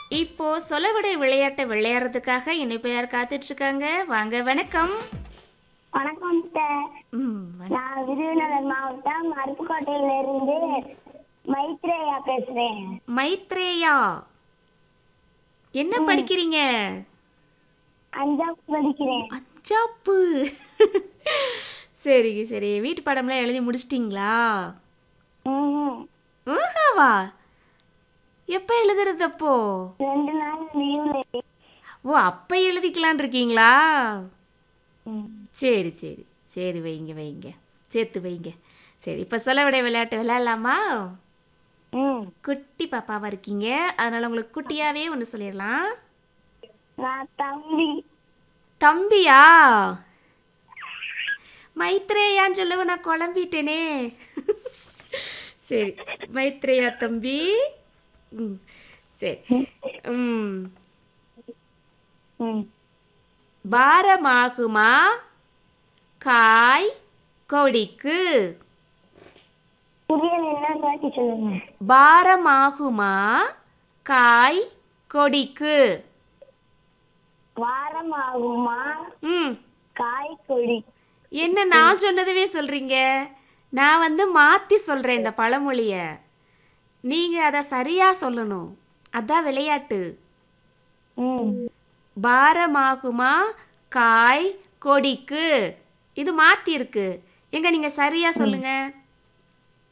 இப்போ சொலவடை விளையாட்டை விளையாடுறதுக்காக இனிப்பு யார் காத்துட்டு இருக்காங்க வாங்க வணக்கம் வணக்கம் சார் ம், வண- நான் விருதுநகர் மாவட்டம் அருப்புக்கோட்டையில இருந்து மைத்ரேயா பேசுறேன் மைத்ரேயா என்ன படிக்கிறீங்க அஞ்சாவது படிக்கிறேன் அச்சாப்பு சரிங்க சரி வீட்டு பாடம்லாம் எழுதி முடிச்சிட்டிங்களா ம்ஹும். ஊஹாவா எப்போ எழுதுறது அப்போ ரெண்டு நாள் லீவ்ல ஓ அப்போ எழுதிக்கலான் இருக்கீங்களா சரி சரி சரி வைங்க வைங்க சேர்த்து வைங்க சரி இப்போ சொல்ல விட விளையாட்டு விளையாடலாமா ம் குட்டி பாப்பாவாக இருக்கீங்க அதனால் உங்களுக்கு குட்டியாகவே ஒன்று சொல்லிடலாம் நான் தம்பி தம்பியா மைத்ரேயான்னு சொல்லவும் நான் குழம்பிட்டேனே சரி மைத்ரேயா தம்பி ம் சரி ம் ம் பாரமாகுமா காய் கொடிக்கு புரியல என்ன காட்டி சொல்லுங்க பாரமாகுமா காய் கொடிக்கு வாரம் ஆகுமா ம் காய் கொடி என்ன நான் சொன்னதுவே சொல்கிறீங்க நான் வந்து மாற்றி சொல்கிறேன் இந்த பழமொழியை நீங்கள் அதை சரியாக சொல்லணும் அதான் விளையாட்டு ம் பாரமாகுமா காய் கொடிக்கு இது மாற்றி இருக்கு எங்க நீங்கள் சரியாக சொல்லுங்க